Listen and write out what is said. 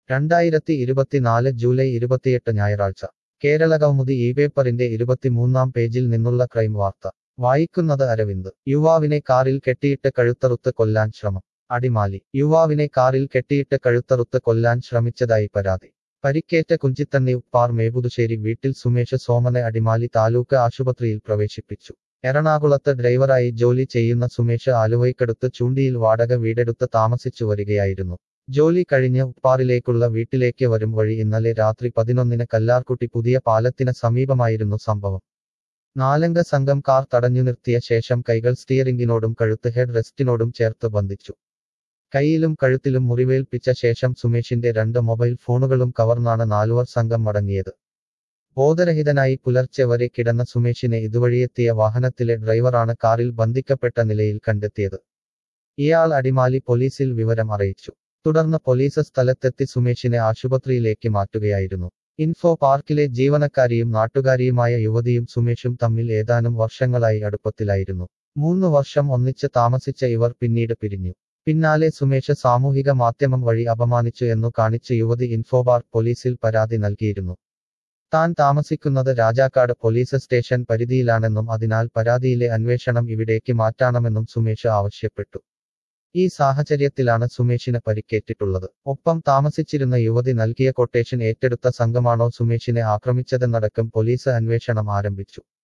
രണ്ടായിരത്തി ഇരുപത്തിനാല് ജൂലൈ ഇരുപത്തിയെട്ട് ഞായറാഴ്ച കേരള കൗമുദി ഈ പേപ്പറിന്റെ ഇരുപത്തിമൂന്നാം പേജിൽ നിന്നുള്ള ക്രൈം വാർത്ത വായിക്കുന്നത് അരവിന്ദ് യുവാവിനെ കാറിൽ കെട്ടിയിട്ട് കഴുത്തറുത്ത് കൊല്ലാൻ ശ്രമം അടിമാലി യുവാവിനെ കാറിൽ കെട്ടിയിട്ട് കഴുത്തറുത്ത് കൊല്ലാൻ ശ്രമിച്ചതായി പരാതി പരിക്കേറ്റ കുഞ്ചിത്തണ്ണി ഉപ്പാർ മേപുതുശ്ശേരി വീട്ടിൽ സുമേഷ് സോമനെ അടിമാലി താലൂക്ക് ആശുപത്രിയിൽ പ്രവേശിപ്പിച്ചു എറണാകുളത്ത് ഡ്രൈവറായി ജോലി ചെയ്യുന്ന സുമേഷ് ആലുവയ്ക്കടുത്ത് ചൂണ്ടിയിൽ വാടക വീടെടുത്ത് താമസിച്ചു വരികയായിരുന്നു ജോലി കഴിഞ്ഞ് ഉപ്പാറിലേക്കുള്ള വീട്ടിലേക്ക് വരും വഴി ഇന്നലെ രാത്രി പതിനൊന്നിന് കല്ലാർകുട്ടി പുതിയ പാലത്തിന് സമീപമായിരുന്നു സംഭവം നാലംഗ സംഘം കാർ തടഞ്ഞു നിർത്തിയ ശേഷം കൈകൾ സ്റ്റിയറിംഗിനോടും കഴുത്ത് ഹെഡ് റെസ്റ്റിനോടും ചേർത്ത് ബന്ധിച്ചു കൈയിലും കഴുത്തിലും മുറിവേൽപ്പിച്ച ശേഷം സുമേഷിന്റെ രണ്ട് മൊബൈൽ ഫോണുകളും കവർന്നാണ് നാലുവർ സംഘം മടങ്ങിയത് ബോധരഹിതനായി പുലർച്ചെ വരെ കിടന്ന സുമേഷിനെ ഇതുവഴിയെത്തിയ വാഹനത്തിലെ ഡ്രൈവറാണ് കാറിൽ ബന്ധിക്കപ്പെട്ട നിലയിൽ കണ്ടെത്തിയത് ഇയാൾ അടിമാലി പോലീസിൽ വിവരം അറിയിച്ചു തുടർന്ന് പോലീസ് സ്ഥലത്തെത്തി സുമേഷിനെ ആശുപത്രിയിലേക്ക് മാറ്റുകയായിരുന്നു ഇൻഫോ പാർക്കിലെ ജീവനക്കാരിയും നാട്ടുകാരിയുമായ യുവതിയും സുമേഷും തമ്മിൽ ഏതാനും വർഷങ്ങളായി അടുപ്പത്തിലായിരുന്നു മൂന്ന് വർഷം ഒന്നിച്ച് താമസിച്ച ഇവർ പിന്നീട് പിരിഞ്ഞു പിന്നാലെ സുമേഷ് സാമൂഹിക മാധ്യമം വഴി അപമാനിച്ചു എന്നു കാണിച്ച് യുവതി ഇൻഫോപാർക്ക് പോലീസിൽ പരാതി നൽകിയിരുന്നു താൻ താമസിക്കുന്നത് രാജാക്കാട് പോലീസ് സ്റ്റേഷൻ പരിധിയിലാണെന്നും അതിനാൽ പരാതിയിലെ അന്വേഷണം ഇവിടേക്ക് മാറ്റണമെന്നും സുമേഷ് ആവശ്യപ്പെട്ടു ഈ സാഹചര്യത്തിലാണ് സുമേഷിന് പരിക്കേറ്റിട്ടുള്ളത് ഒപ്പം താമസിച്ചിരുന്ന യുവതി നൽകിയ കൊട്ടേഷൻ ഏറ്റെടുത്ത സംഘമാണോ സുമേഷിനെ ആക്രമിച്ചതെന്നടക്കം പോലീസ് അന്വേഷണം ആരംഭിച്ചു